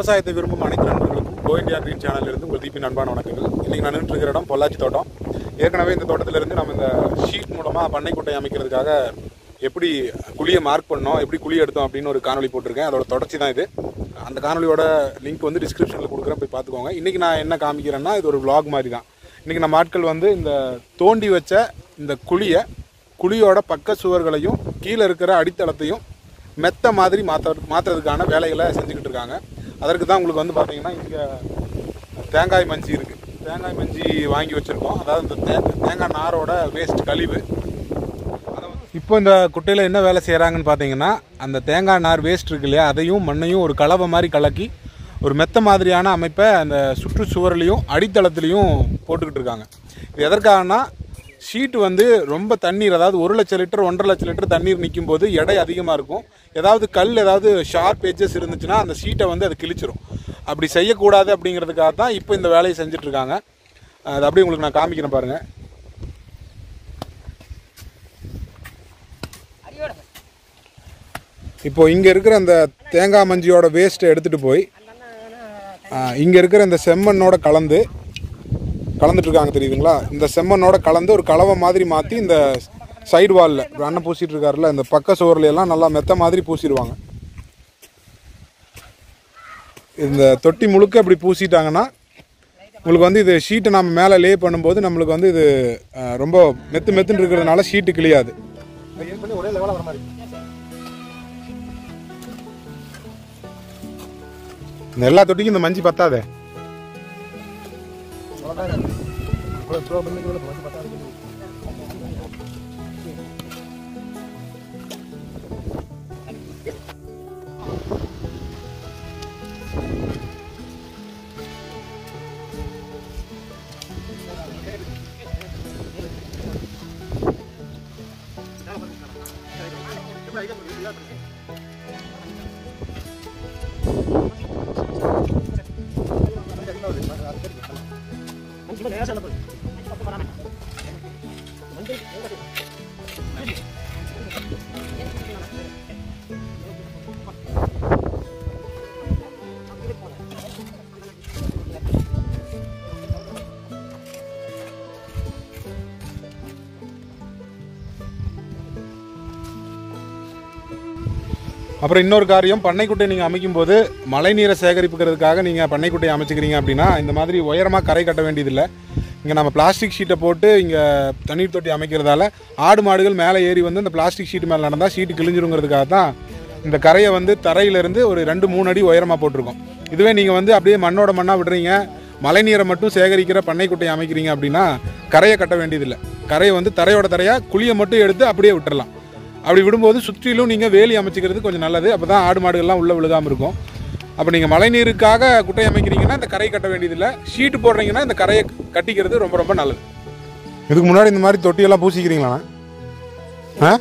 விவசாயத்தை விரும்பும் அனைத்து நண்பர்களுக்கும் கோ இந்தியா கிரீன் சேனல்ல இருந்து உங்கள் தீபி அன்பான வணக்கங்கள் இன்னைக்கு நான் நின்று இருக்கிற இடம் பொள்ளாச்சி தோட்டம் ஏற்கனவே இந்த தோட்டத்துல இருந்து நம்ம இந்த ஷீட் மூலமா பண்ணைக்குட்டை அமைக்கிறதுக்காக எப்படி குழியை மார்க் பண்ணோம் எப்படி குழி எடுத்தோம் அப்படின்னு ஒரு காணொளி போட்டிருக்கேன் அதோட தொடர்ச்சி தான் இது அந்த காணொளியோட லிங்க் வந்து டிஸ்கிரிப்ஷனில் கொடுக்குறேன் போய் பார்த்துக்கோங்க இன்னைக்கு நான் என்ன காமிக்கிறேன்னா இது ஒரு vlog மாதிரி தான் இன்னைக்கு நம்ம ஆட்கள் வந்து இந்த தோண்டி வச்ச இந்த குழியை குழியோட பக்க சுவர்களையும் கீழே இருக்கிற அடித்தளத்தையும் மெத்த மாதிரி மாற்ற மாற்றுறதுக்கான வேலைகளை செஞ்சுக்கிட்டு இருக்காங்க அதற்கு தான் உங்களுக்கு வந்து பார்த்தீங்கன்னா இங்கே தேங்காய் மஞ்சி இருக்குது தேங்காய் மஞ்சி வாங்கி வச்சுருக்கோம் அதாவது இந்த தே தேங்காய் நாரோட வேஸ்ட் கழிவு இப்போ இந்த குட்டையில் என்ன வேலை செய்கிறாங்கன்னு பார்த்தீங்கன்னா அந்த தேங்காய் நார் வேஸ்ட் இருக்கு இல்லையா அதையும் மண்ணையும் ஒரு கலவை மாதிரி கலக்கி ஒரு மெத்த மாதிரியான அமைப்பை அந்த சுற்றுச்சுவர்லையும் அடித்தளத்துலையும் போட்டுக்கிட்டு இருக்காங்க இது எதற்காகனா ஷீட் வந்து ரொம்ப தண்ணீர் அதாவது ஒரு லட்சம் லிட்டர் ஒன்றரை லட்சம் லிட்டர் தண்ணீர் நிற்கும் போது எடை அதிகமாக இருக்கும் ஏதாவது கல் ஏதாவது ஷார்ப் எஜஸ் இருந்துச்சுன்னா அந்த ஷீட்டை வந்து அது கிழிச்சிரும் அப்படி செய்யக்கூடாது அப்படிங்கிறதுக்காக தான் இப்போ இந்த வேலையை செஞ்சுட்டு இருக்காங்க அது அப்படியே உங்களுக்கு நான் காமிக்கிறேன் பாருங்கள் இப்போ இங்கே இருக்கிற அந்த தேங்காய் மஞ்சியோட வேஸ்ட்டை எடுத்துகிட்டு போய் இங்கே இருக்கிற இந்த செம்மண்ணோட கலந்து கலந்துட்டு இருக்காங்க தெரியுதுங்களா இந்த செம்மண்ணோட கலந்து ஒரு கலவை மாதிரி மாற்றி இந்த சைடு வாலில் அண்ணன் பூசிட்டு இருக்காருல்ல இந்த பக்க சுவர்ல எல்லாம் நல்லா மெத்த மாதிரி பூசிடுவாங்க இந்த தொட்டி முழுக்க இப்படி பூசிட்டாங்கன்னா உங்களுக்கு வந்து இது ஷீட்டை நம்ம மேலே லே பண்ணும்போது நம்மளுக்கு வந்து இது அஹ், ரொம்ப மெத்து மெத்துன்னு இருக்கிறதுனால ஷீட்டு கிளியாது ஒரே லெவலாக வர மாதிரி இந்த எல்லா தொட்டிக்கும் இந்த மஞ்சி பத்தாதே இவ்வளோ த்ரோ பண்ணி இவ்வளோ வந்து பார்த்தா இருக்கு. அப்புறம் இன்னொரு காரியம் பண்ணைக்குட்டை நீங்கள் அமைக்கும்போது மழைநீரை சேகரிப்புக்கிறதுக்காக நீங்கள் பண்ணைக்குட்டையை அமைச்சுக்கிறீங்க அப்படின்னா இந்த மாதிரி உயரமாக கரை கட்ட வேண்டியதில்லை இங்கே நம்ம பிளாஸ்டிக் ஷீட்டை போட்டு இங்கே தண்ணீர் தொட்டி அமைக்கிறதால ஆடு மாடுகள் மேலே ஏறி வந்து இந்த பிளாஸ்டிக் ஷீட் மேலே நடந்தால் ஷீட்டு கிழிஞ்சிருங்கிறதுக்காக தான் இந்த கரையை வந்து தரையிலேருந்து ஒரு ரெண்டு மூணு அடி உயரமாக போட்டிருக்கோம் இதுவே நீங்கள் வந்து அப்படியே மண்ணோட மண்ணாக விடுறீங்க மழைநீரை மட்டும் சேகரிக்கிற பண்ணைக்குட்டையை அமைக்கிறீங்க அப்படின்னா கரையை கட்ட வேண்டியதில்லை கரையை வந்து தரையோட தரையாக குழியை மட்டும் எடுத்து அப்படியே விட்டுறலாம் அப்படி விடும்போது சுற்றிலும் நீங்கள் வேலி அமைச்சிக்கிறது கொஞ்சம் நல்லது அப்போ தான் ஆடு மாடுகள்லாம் உள்ளே விழுகாமல் இருக்கும் அப்போ நீங்கள் மழைநீருக்காக குட்டை அமைக்கிறீங்கன்னா இந்த கரை கட்ட வேண்டியதில்லை ஷீட்டு போடுறீங்கன்னா இந்த கரையை கட்டிக்கிறது ரொம்ப ரொம்ப நல்லது இதுக்கு முன்னாடி இந்த மாதிரி தொட்டியெல்லாம் பூசிக்கிறீங்களா ஆ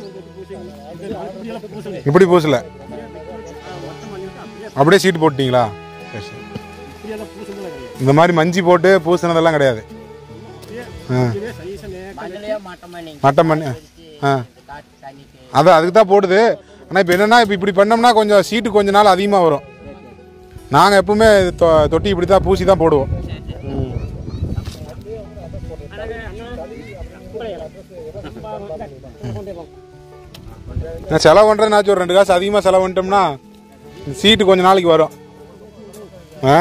இப்படி பூசல அப்படியே சீட்டு போட்டீங்களா சரி சரி இந்த மாதிரி மஞ்சி போட்டு பூசினதெல்லாம் கிடையாது ஆ மண்ணிலேயே மாட்டோமா நீங்க மட்டம் பண்ணி ஆ காட்டு தண்ணிக்கு அதான் அதுக்கு தான் போடுது ஆனால் இப்போ என்னென்னா இப்போ இப்படி பண்ணோம்னா கொஞ்சம் சீட்டு கொஞ்ச நாள் அதிகமாக வரும் நாங்கள் எப்பவுமே தொ- தொட்டி இப்படி தான் பூசி தான் போடுவோம் நான் செலவு பண்ணுறதுனாச்சும் ஒரு ரெண்டு காசு அதிகமாக செலவு பண்ணிட்டோம்னா இந்த சீட்டு கொஞ்ச நாளைக்கு வரும் ஆ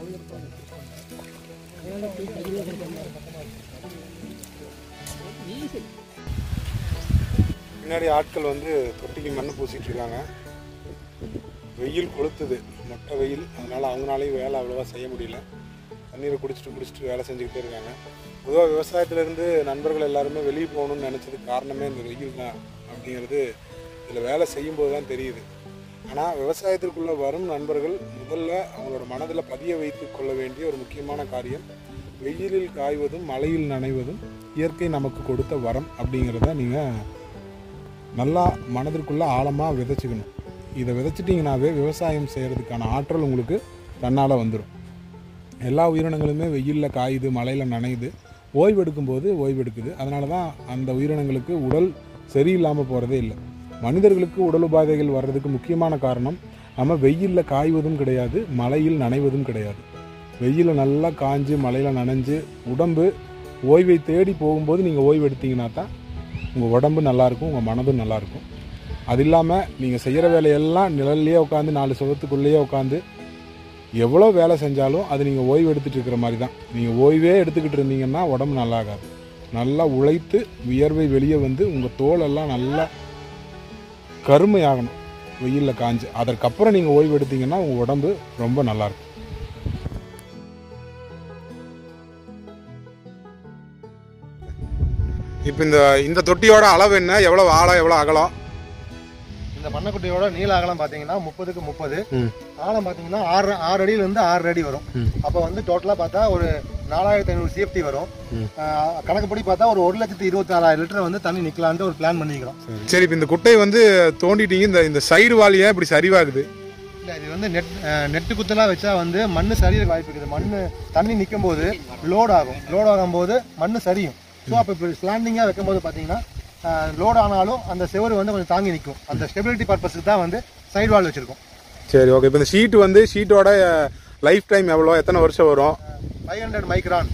பின்னாடி ஆட்கள் வந்து தொட்டிக்கு மண் பூசிட்டு இருக்காங்க வெயில் கொளுத்துது மொட்டை வெயில் அதனால் அவங்களாலையும் வேலை அவ்வளோவா செய்ய முடியல தண்ணீரை குடிச்சிட்டு குடிச்சிட்டு வேலை செஞ்சுக்கிட்டே இருக்காங்க பொதுவாக விவசாயத்துலேருந்து நண்பர்கள் எல்லாருமே வெளியே போகணும்னு நினச்சதுக்கு காரணமே இந்த வெயில் தான் அப்படிங்கிறது இதில் வேலை செய்யும்போது தான் தெரியுது ஆனால் விவசாயத்திற்குள்ளே வரும் நண்பர்கள் முதல்ல அவங்களோட மனதில் பதிய வைத்து கொள்ள வேண்டிய ஒரு முக்கியமான காரியம் வெயிலில் காய்வதும் மழையில் நனைவதும் இயற்கை நமக்கு கொடுத்த வரம் அப்படிங்கிறத நீங்கள் நல்லா மனதிற்குள்ளே ஆழமாக விதைச்சிக்கணும் இதை விதைச்சிட்டிங்கனாவே விவசாயம் செய்கிறதுக்கான ஆற்றல் உங்களுக்கு தன்னால் வந்துடும் எல்லா உயிரினங்களுமே வெயிலில் காயுது மழையில் நனையுது ஓய்வெடுக்கும்போது ஓய்வெடுக்குது அதனால தான் அந்த உயிரினங்களுக்கு உடல் சரியில்லாமல் போகிறதே இல்லை மனிதர்களுக்கு உடல் உபாதைகள் வர்றதுக்கு முக்கியமான காரணம் நம்ம வெயிலில் காய்வதும் கிடையாது மழையில் நனைவதும் கிடையாது வெயிலில் நல்லா காஞ்சு மழையில் நனைஞ்சு உடம்பு ஓய்வை தேடி போகும்போது நீங்கள் ஓய்வு எடுத்தீங்கன்னா தான் உங்கள் உடம்பு நல்லாயிருக்கும் உங்கள் மனதும் நல்லாயிருக்கும் அது இல்லாமல் நீங்கள் செய்கிற வேலையெல்லாம் நிழல்லையே உட்காந்து நாலு சுகத்துக்குள்ளேயே உட்காந்து எவ்வளோ வேலை செஞ்சாலும் அது நீங்கள் ஓய்வு எடுத்துகிட்டு இருக்கிற மாதிரி தான் நீங்கள் ஓய்வே எடுத்துக்கிட்டு இருந்தீங்கன்னா உடம்பு நல்லாகாது நல்லா உழைத்து வியர்வை வெளியே வந்து உங்கள் தோலெல்லாம் நல்லா கருமையாகணும் வெயிலில் காஞ்சு அதற்கப்புறம் நீங்கள் ஓய்வு எடுத்தீங்கன்னா உங்கள் உடம்பு ரொம்ப நல்லாயிருக்கும் இப்போ இந்த இந்த தொட்டியோட அளவு என்ன எவ்வளோ ஆழம் எவ்வளோ அகலம் இந்த மண்ணக்குட்டியோட நீள அகலம் பாத்தீங்கன்னா முப்பதுக்கு முப்பது ம். ஆழம் பாத்தீங்கன்னா ஆறு ஆறு அடியில இருந்து ஆறு அடி வரும் ம். அப்ப வந்து டோட்டலா பார்த்தா ஒரு நாலாயிரத்தி ஐநூறு சேஃப்டி வரும் ம். ஆஹ் கணக்குப்படி பார்த்தா ஒரு ஒரு லட்சத்தி இருபத்தி நாலாயிரம் லிட்டர் வந்து தண்ணி நிக்கலான்ட்டு ஒரு பிளான் பண்ணிக்கிறோம் சரி இப்போ இந்த குட்டையை வந்து தோண்டிட்டீங்க இந்த இந்த சைடு வால் ஏன் இப்படி சரிவாகுது இல்ல இது வந்து நெட் நெட்டு குத்தலா வச்சா வந்து மண்ணு சரியற வாய்ப்பு இருக்குது மண்ணு தண்ணி நிற்கும் போது லோட் ஆகும் லோட் ஆகும்போது மண்ணு சரியும் ஸோ அப்போ இப்போ ஸ்லாண்டிங்காக வைக்கும்போது பார்த்தீங்கன்னா லோட் ஆனாலும் அந்த செவரு வந்து கொஞ்சம் தாங்கி நிற்கும் அந்த ஸ்டெபிலிட்டி பர்பஸுக்கு தான் வந்து சைடு வால் வச்சிருக்கோம் சரி ஓகே இப்போ இந்த ஷீட் வந்து ஷீட்டோட லைஃப் டைம் எவ்வளோ எத்தனை வருஷம் வரும் five hundred micron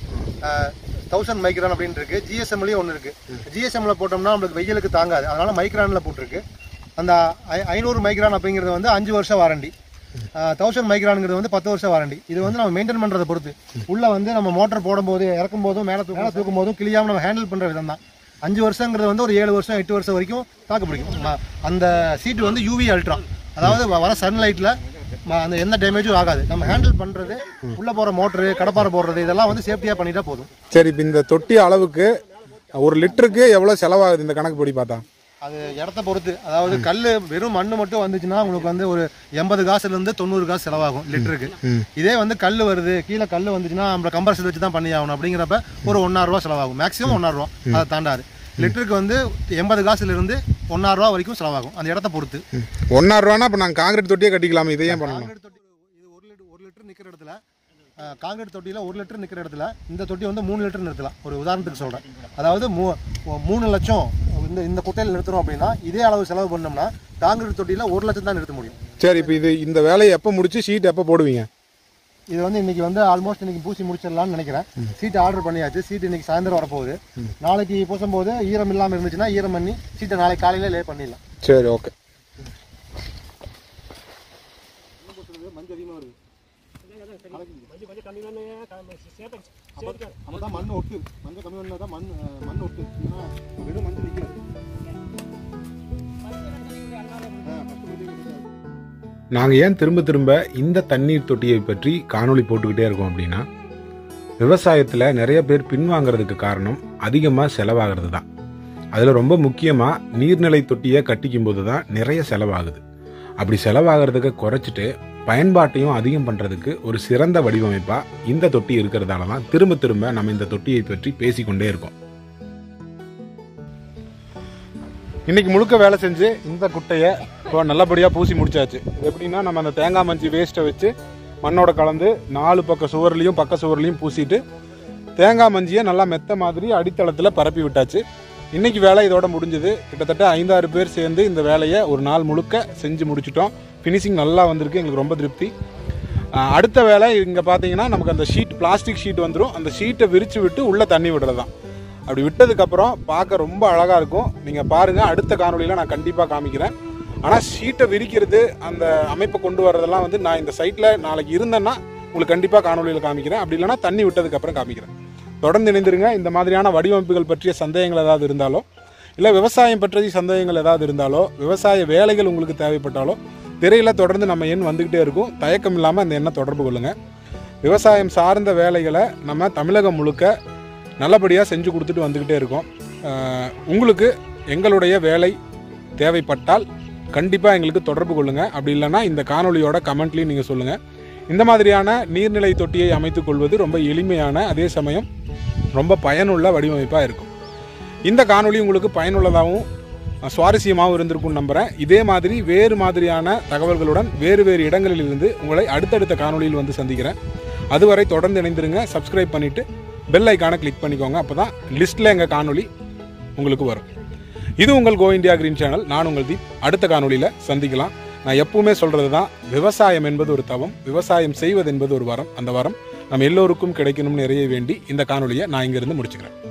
thousand micron அப்படின்னு இருக்கு ஜிஎஸ்எம்லயும் ஒன்று இருக்கு ஜிஎஸ்எம்ல போட்டோம்னா நம்மளுக்கு வெயிலுக்கு தாங்காது அதனால மைக்ரான்ல போட்டிருக்கு அந்த ஐ- ஐநூறு மைக்ரான் அப்படிங்கிறது வந்து அஞ்சு வருஷம் வாரண்டி தௌசண்ட் மைக்ரான்ங்கிறது வந்து பத்து வருஷம் வாரண்டி இது வந்து நம்ம மெயின்டைன் பண்றதை பொறுத்து உள்ள வந்து நம்ம மோட்டர் போடும்போது இறக்கும் போதும் மேலே மேலே தூக்கும் போதும் கிளியாம நம்ம ஹேண்டில் பண்ற விதம் தான் அஞ்சு வருஷங்கிறது வந்து ஒரு ஏழு வருஷம் எட்டு வருஷம் வரைக்கும் தாக்கு பிடிக்கும் ம- அந்த சீட்டு வந்து யூவி அல்ட்ரா அதாவது வ- வர சன்லைட்ல அந்த எந்த டேமேஜும் ஆகாது நம்ம ஹேண்டில் பண்றது உள்ள போற மோட்டரு கடப்பாறை போடுறது இதெல்லாம் வந்து சேஃப்டியா பண்ணிட்டா போதும் சரி இப்போ இந்த தொட்டி அளவுக்கு ஒரு லிட்டருக்கு எவ்வளோ செலவாகுது இந்த கணக்கு படி பார்த்தா அது இடத்த பொறுத்து அதாவது கல் வெறும் மண்ணு மட்டும் வந்துச்சுன்னா உங்களுக்கு வந்து ஒரு எண்பது காசுல இருந்து தொண்ணூறு காசு செலவாகும் லிட்டருக்கு இதே வந்து கல் வருது கீழே கல் வந்துச்சுன்னா நம்ம கம்பர்சல் வச்சு தான் பண்ணி ஆகணும் அப்படிங்கிறப்ப ஒரு ஒன்னாயிரம் ரூபா செலவாகும் மேக்ஸிமம் ஒன்னாயிரம் ரூபா அதை தாண்டாது லிட்டருக்கு வந்து எண்பது காசுல இருந்து ஒன்னாயிரம் ரூபா வரைக்கும் செலவாகும் அந்த இடத்த பொறுத்து ஒன்னாயிரம் ரூபானா இப்போ நாங்கள் காங்கிரீட் தொட்டியே கட்டிக்கலாமா இதை ஏன் பண்ணணும் காங்கிரீட் தொட்டி இது ஒரு லிட்டர் ஒரு லிட்டர் நிற்கிற இடத்துல அஹ், காங்கிரீட் தொட்டியில் ஒரு லிட்டர் நிற்கிற இடத்துல இந்த தொட்டி வந்து மூணு லிட்டர் நிறுத்தலாம் ஒரு உதாரணத்துக்கு சொல்கிறேன் அதாவது மூ மூணு லட்சம் இந்த இந்த குட்டையில் நிறுத்துறோம் அப்படின்னா இதே அளவு செலவு பண்ணோம்னா காங்கிரீட் தொட்டியில் ஒரு லட்சம் தான் நிறுத்த முடியும் சரி இப்போ இது இந்த வேலையை எப்போ முடிச்சு ஷீட் எப்போ போடுவீங்க இது வந்து இன்னைக்கு வந்து ஆல்மோஸ்ட் இன்னைக்கு பூசி முடிச்சிடலாம்னு நினைக்கிறேன் சீட் ஆர்டர் பண்ணியாச்சு சீட் இன்னைக்கு சாயந்தரம் வரப்போகுது நாளைக்கு பூசும் போது ஈரம் இல்லாமல் இருந்துச்சுன்னா ஈரம் பண்ணி சீட்டை நாளைக்கு காலையில லே பண்ணிடலாம் சரி ஓகே அப்பதான் மண் ஒட்டு மஞ்சள் கம்மி பண்ணா தான் மண் அஹ், மண் ஒட்டு ஏன்னா வெறும் மஞ்சள் நிற்காது நாங்கள் ஏன் திரும்ப திரும்ப இந்த தண்ணீர் தொட்டியை பற்றி காணொளி போட்டுக்கிட்டே இருக்கோம் அப்படின்னா விவசாயத்தில் நிறைய பேர் பின்வாங்கிறதுக்கு காரணம் அதிகமாக செலவாகிறது தான் அதில் ரொம்ப முக்கியமாக நீர்நிலை தொட்டியை கட்டிக்கும் போது தான் நிறைய செலவாகுது அப்படி செலவாகிறதுக்கு குறைச்சிட்டு பயன்பாட்டையும் அதிகம் பண்ணுறதுக்கு ஒரு சிறந்த வடிவமைப்பாக இந்த தொட்டி இருக்கிறதால தான் திரும்ப திரும்ப நம்ம இந்த தொட்டியை பற்றி பேசிக்கொண்டே இருக்கோம் இன்னைக்கு முழுக்க வேலை செஞ்சு இந்த குட்டையை இப்போ நல்லபடியாக பூசி முடிச்சாச்சு இது எப்படின்னா நம்ம அந்த தேங்காய் மஞ்சி வேஸ்ட்டை வச்சு மண்ணோட கலந்து நாலு பக்க சுவர்லையும் பக்க சுவர்லையும் பூசிட்டு தேங்காய் மஞ்சியை நல்லா மெத்த மாதிரி அடித்தளத்தில் பரப்பி விட்டாச்சு இன்னைக்கு வேலை இதோட முடிஞ்சது கிட்டத்தட்ட ஐந்தாறு பேர் சேர்ந்து இந்த வேலையை ஒரு நாள் முழுக்க செஞ்சு முடிச்சிட்டோம் ஃபினிஷிங் நல்லா வந்திருக்கு எங்களுக்கு ரொம்ப திருப்தி ஆஹ் அடுத்த வேலை இங்கே பார்த்தீங்கன்னா நமக்கு அந்த ஷீட் பிளாஸ்டிக் ஷீட் வந்துடும் அந்த ஷீட்டை விரிச்சு விட்டு உள்ளே தண்ணி விடுறது தான் அப்படி விட்டதுக்கப்புறம் பார்க்க ரொம்ப அழகாக இருக்கும் நீங்கள் பாருங்கள் அடுத்த காணொலியில் நான் கண்டிப்பாக காமிக்கிறேன் ஆனால் ஷீட்டை விரிக்கிறது அந்த அமைப்பை கொண்டு வரதெல்லாம் வந்து நான் இந்த சைட்டில் நாளைக்கு இருந்தேன்னா உங்களுக்கு கண்டிப்பாக காணொலியில் காமிக்கிறேன் அப்படி இல்லைன்னா தண்ணி விட்டதுக்கப்புறம் காமிக்கிறேன் தொடர்ந்து இணைந்திருங்க இந்த மாதிரியான வடிவமைப்புகள் பற்றிய சந்தேகங்கள் ஏதாவது இருந்தாலோ இல்லை விவசாயம் பற்றிய சந்தேகங்கள் ஏதாவது இருந்தாலோ விவசாய வேலைகள் உங்களுக்கு தேவைப்பட்டாலோ திரையில் தொடர்ந்து நம்ம எண் வந்துக்கிட்டே இருக்கும் தயக்கம் இல்லாமல் அந்த எண்ணை தொடர்பு கொள்ளுங்கள் விவசாயம் சார்ந்த வேலைகளை நம்ம தமிழகம் முழுக்க நல்லபடியாக செஞ்சு கொடுத்துட்டு வந்துக்கிட்டே இருக்கோம் அஹ் உங்களுக்கு எங்களுடைய வேலை தேவைப்பட்டால் கண்டிப்பாக எங்களுக்கு தொடர்பு கொள்ளுங்கள் அப்படி இல்லைன்னா இந்த காணொளியோட கமெண்ட்லையும் நீங்கள் சொல்லுங்கள் இந்த மாதிரியான நீர்நிலை தொட்டியை அமைத்துக் கொள்வது ரொம்ப எளிமையான அதே சமயம் ரொம்ப பயனுள்ள வடிவமைப்பாக இருக்கும் இந்த காணொளி உங்களுக்கு பயனுள்ளதாகவும் அஹ், சுவாரஸ்யமாகவும் இருந்திருக்கும்னு நம்புகிறேன் இதே மாதிரி வேறு மாதிரியான தகவல்களுடன் வேறு வேறு இடங்களில் இருந்து உங்களை அடுத்தடுத்த காணொளியில் வந்து சந்திக்கிறேன் அதுவரை தொடர்ந்து இணைந்திருங்க சப்ஸ்கிரைப் பண்ணிவிட்டு பெல் ஐக்கானை கிளிக் பண்ணிக்கோங்க அப்போ தான் லிஸ்ட்டில் எங்கள் காணொளி உங்களுக்கு வரும் இது உங்கள் கோ இந்தியா கிரீன் சேனல் நான் உங்கள் தீப் அடுத்த காணொளியில் சந்திக்கலாம் நான் எப்பவுமே சொல்கிறது தான் விவசாயம் என்பது ஒரு தவம் விவசாயம் செய்வது என்பது ஒரு வரம் அந்த வரம் நம்ம எல்லோருக்கும் கிடைக்கணும்னு நிறைய வேண்டி இந்த காணொலியை நான் இங்கிருந்து முடிச்சுக்கிறேன்